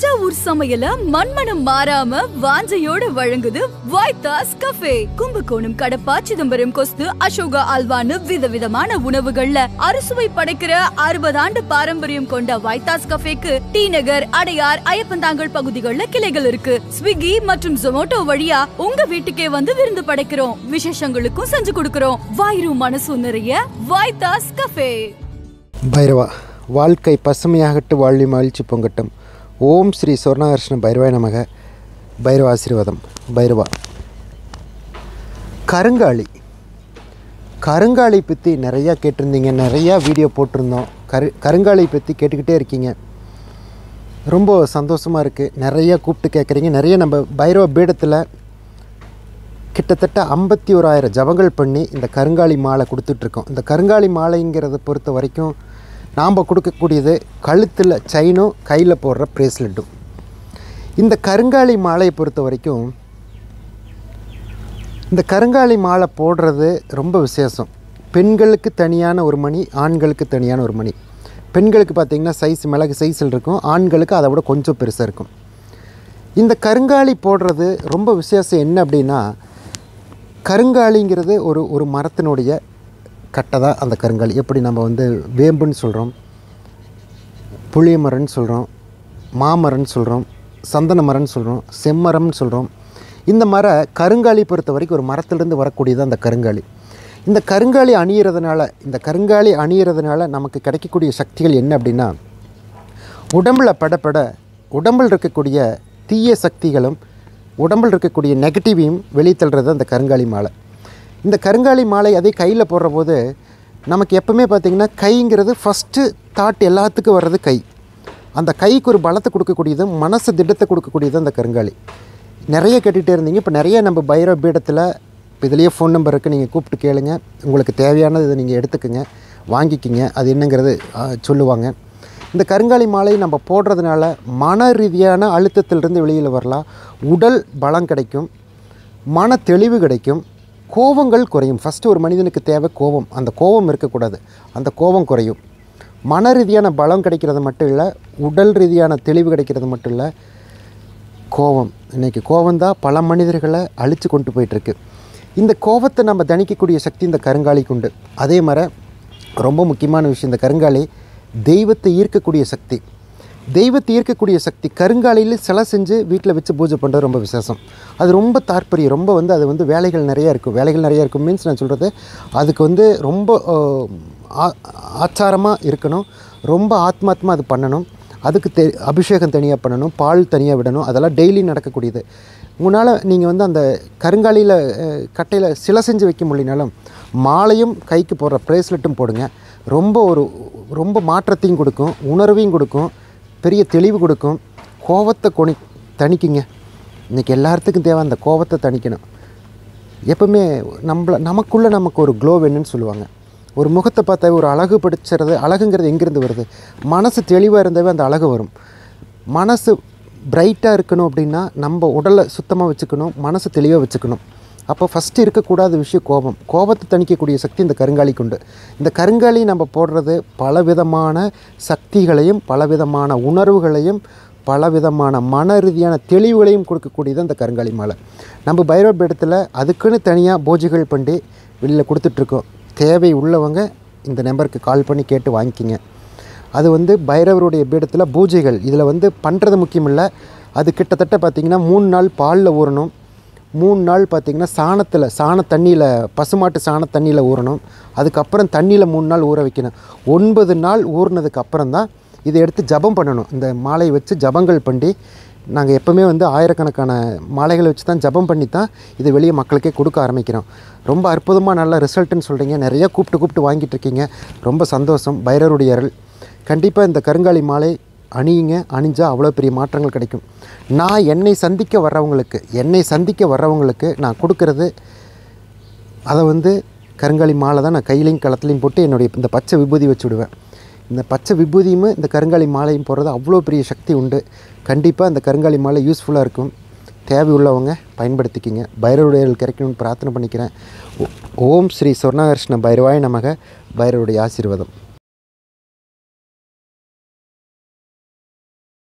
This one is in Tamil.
தஞ்சாவூர் சமையல மண்மனம் மாறாம வாஞ்சையோட வழங்குது வைத்தாஸ் கஃபே கும்பகோணம் கடப்பா சிதம்பரம் கொஸ்து அசோகா அல்வான்னு விதவிதமான உணவுகள்ல அறுசுவை படைக்கிற அறுபது ஆண்டு பாரம்பரியம் கொண்ட வைத்தாஸ் கஃபேக்கு டி நகர் அடையார் ஐயப்பந்தாங்கல் பகுதிகளில் கிளைகள் இருக்கு ஸ்விக்கி மற்றும் ஜொமோட்டோ வழியா உங்க வீட்டுக்கே வந்து விருந்து படைக்கிறோம் விசேஷங்களுக்கும் செஞ்சு கொடுக்கிறோம் வாயிரும் மனசும் நிறைய வைத்தாஸ் கஃபே பைரவா வாழ்க்கை பசுமையாகட்டு வாழ்வி மகிழ்ச்சி பொங்கட்டும் ஓம் ஸ்ரீ சொர்ணகிருஷ்ண பைரவாய நமக பைரவ ஆசீர்வாதம் பைரவா கருங்காலி கருங்காலி பற்றி நிறையா கேட்டிருந்தீங்க நிறையா வீடியோ போட்டிருந்தோம் கரு கருங்காலி பற்றி கேட்டுக்கிட்டே இருக்கீங்க ரொம்ப சந்தோஷமாக இருக்குது நிறையா கூப்பிட்டு கேட்குறீங்க நிறைய நம்ம பைரவ பீடத்தில் கிட்டத்தட்ட ஐம்பத்தி ஓராயிரம் ஜபங்கள் பண்ணி இந்த கருங்காலி மாலை கொடுத்துட்ருக்கோம் இந்த கருங்காலி மாலைங்கிறத பொறுத்த வரைக்கும் நாம் கொடுக்கக்கூடியது கழுத்தில் செயினும் கையில் போடுற ப்ரேஸ்லெட்டும் இந்த கருங்காலி மாலையை பொறுத்த வரைக்கும் இந்த கருங்காலி மாலை போடுறது ரொம்ப விசேஷம் பெண்களுக்கு தனியான ஒரு மணி ஆண்களுக்கு தனியான ஒரு மணி பெண்களுக்கு பார்த்திங்கன்னா சைஸ் மிளகு சைஸில் இருக்கும் ஆண்களுக்கு அதை விட கொஞ்சம் பெருசாக இருக்கும் இந்த கருங்காலி போடுறது ரொம்ப விசேஷம் என்ன அப்படின்னா கருங்காலிங்கிறது ஒரு ஒரு மரத்தினுடைய கட்டை தான் அந்த கருங்காலி எப்படி நம்ம வந்து வேம்புன்னு சொல்கிறோம் புளிய மரம்னு சொல்கிறோம் மாமரம்னு சொல்கிறோம் சந்தன மரம்னு சொல்கிறோம் செம்மரம்னு சொல்கிறோம் இந்த மர கருங்காலி பொறுத்த வரைக்கும் ஒரு மரத்திலிருந்து வரக்கூடியது அந்த கருங்காலி இந்த கருங்காலி அணியிறதுனால இந்த கருங்காலி அணியிறதுனால நமக்கு கிடைக்கக்கூடிய சக்திகள் என்ன அப்படின்னா உடம்பில் படப்பட உடம்பில் இருக்கக்கூடிய தீய சக்திகளும் உடம்பில் இருக்கக்கூடிய நெகட்டிவையும் வெளித்தள்ளுறது அந்த கருங்காலி மாலை இந்த கருங்காலி மாலை அதே கையில் போடுற போது நமக்கு எப்பவுமே பார்த்திங்கன்னா கைங்கிறது ஃபஸ்ட்டு தாட் எல்லாத்துக்கும் வர்றது கை அந்த கைக்கு ஒரு பலத்தை கொடுக்கக்கூடியது மனசு திட்டத்தை கொடுக்கக்கூடியது அந்த கருங்காலி நிறைய கேட்டுகிட்டே இருந்தீங்க இப்போ நிறைய நம்ம பைரவ பீடத்தில் இப்போ இதுலேயே ஃபோன் நம்பர் இருக்குது நீங்கள் கூப்பிட்டு கேளுங்க உங்களுக்கு தேவையானது இதை நீங்கள் எடுத்துக்கோங்க வாங்கிக்கிங்க அது என்னங்கிறது ஆ, சொல்லுவாங்க இந்த கருங்காலி மாலை நம்ம போடுறதுனால மன ரீதியான அழுத்தத்திலிருந்து வெளியில் வரலாம் உடல் பலம் கிடைக்கும் மன தெளிவு கிடைக்கும் கோபங்கள் குறையும் ஃபஸ்ட்டு ஒரு மனிதனுக்கு தேவை கோபம் அந்த கோபம் இருக்கக்கூடாது அந்த கோபம் குறையும் மன ரீதியான பலம் கிடைக்கிறது மட்டும் இல்லை உடல் ரீதியான தெளிவு கிடைக்கிறது மட்டும் இல்லை கோபம் இன்றைக்கி கோபம்தான் பல மனிதர்களை அழித்து கொண்டு போயிட்டுருக்கு இந்த கோபத்தை நம்ம தணிக்கக்கூடிய சக்தி இந்த கருங்காலிக்கு உண்டு அதே மாதிரி ரொம்ப முக்கியமான விஷயம் இந்த கருங்காலி தெய்வத்தை ஈர்க்கக்கூடிய சக்தி தெய்வத்தை ஈர்க்கக்கூடிய சக்தி கருங்காலியில் சிலை செஞ்சு வீட்டில் வச்சு பூஜை பண்ணுறது ரொம்ப விசேஷம் அது ரொம்ப தாற்பரியம் ரொம்ப வந்து அது வந்து வேலைகள் நிறையா இருக்கும் வேலைகள் நிறையா இருக்கும் மீன்ஸ் நான் சொல்கிறது அதுக்கு வந்து ரொம்ப ஆச்சாரமாக இருக்கணும் ரொம்ப ஆத்மாத்மா அது பண்ணணும் அதுக்கு தெ அபிஷேகம் தனியாக பண்ணணும் பால் தனியாக விடணும் அதெல்லாம் டெய்லி நடக்கக்கூடியது உங்களால் நீங்கள் வந்து அந்த கருங்காலியில் கட்டையில் சிலை செஞ்சு வைக்க முடியனாலும் மாலையும் கைக்கு போடுற ப்ரேஸ்லெட்டும் போடுங்க ரொம்ப ஒரு ரொம்ப மாற்றத்தையும் கொடுக்கும் உணர்வையும் கொடுக்கும் பெரிய தெளிவு கொடுக்கும் கோபத்தை கொனி தணிக்குங்க இன்றைக்கி எல்லாத்துக்கும் தேவை அந்த கோபத்தை தணிக்கணும் எப்பவுமே நம்மள நமக்குள்ளே நமக்கு ஒரு க்ளோ வேணும்னு சொல்லுவாங்க ஒரு முகத்தை பார்த்தா ஒரு அழகு படிச்சுறது அழகுங்கிறது எங்கேருந்து வருது மனசு தெளிவாக இருந்தாவே அந்த அழகு வரும் மனசு பிரைட்டாக இருக்கணும் அப்படின்னா நம்ம உடலை சுத்தமாக வச்சுக்கணும் மனசு தெளிவாக வச்சுக்கணும் அப்போ ஃபஸ்ட்டு இருக்கக்கூடாத விஷயம் கோபம் கோபத்தை தணிக்கக்கூடிய சக்தி இந்த கருங்காலிக்கு உண்டு இந்த கருங்காலி நம்ம போடுறது பலவிதமான சக்திகளையும் பலவிதமான உணர்வுகளையும் பலவிதமான மன ரீதியான தெளிவுகளையும் கொடுக்கக்கூடியது அந்த கருங்காலி மாலை நம்ம பைரவ பீடத்தில் அதுக்குன்னு தனியாக பூஜைகள் பண்ணி வெளியில் கொடுத்துட்ருக்கோம் தேவை உள்ளவங்க இந்த நம்பருக்கு கால் பண்ணி கேட்டு வாங்கிக்கிங்க அது வந்து பைரவருடைய பீடத்தில் பூஜைகள் இதில் வந்து பண்ணுறது முக்கியம் இல்லை அது கிட்டத்தட்ட பார்த்திங்கன்னா மூணு நாள் பாலில் ஊறணும் மூணு நாள் பார்த்திங்கன்னா சாணத்தில் சாண தண்ணியில் பசுமாட்டு சாண தண்ணியில் ஊறணும் அதுக்கப்புறம் தண்ணியில் மூணு நாள் ஊற வைக்கணும் ஒன்பது நாள் ஊறினதுக்கு அப்புறம் தான் இதை எடுத்து ஜபம் பண்ணணும் இந்த மாலையை வச்சு ஜபங்கள் பண்ணி நாங்கள் எப்போவுமே வந்து ஆயிரக்கணக்கான மாலைகளை வச்சு தான் ஜபம் பண்ணி தான் இது வெளியே மக்களுக்கே கொடுக்க ஆரம்பிக்கிறோம் ரொம்ப அற்புதமாக நல்ல ரிசல்ட்டுன்னு சொல்கிறீங்க நிறைய கூப்பிட்டு கூப்பிட்டு வாங்கிட்டு இருக்கீங்க ரொம்ப சந்தோஷம் பைரருடைய அருள் கண்டிப்பாக இந்த கருங்காலி மாலை அணியுங்க அணிஞ்சால் அவ்வளோ பெரிய மாற்றங்கள் கிடைக்கும் நான் என்னை சந்திக்க வர்றவங்களுக்கு என்னை சந்திக்க வர்றவங்களுக்கு நான் கொடுக்கறது அதை வந்து கருங்காலி மாலை தான் நான் கையிலையும் களத்துலையும் போட்டு என்னுடைய இந்த பச்சை விபூதி வச்சு விடுவேன் இந்த பச்சை விபூதியும் இந்த கருங்காலி மாலையும் போடுறது அவ்வளோ பெரிய சக்தி உண்டு கண்டிப்பாக இந்த கருங்காலி மாலை யூஸ்ஃபுல்லாக இருக்கும் தேவை உள்ளவங்க பயன்படுத்திக்கிங்க பைரவருடைய அருள் கிடைக்கணும்னு பிரார்த்தனை பண்ணிக்கிறேன் ஓ- ஓம் ஸ்ரீ சொர்ணகிருஷ்ண பைரவாய நமக பைரவருடைய ஆசீர்வாதம்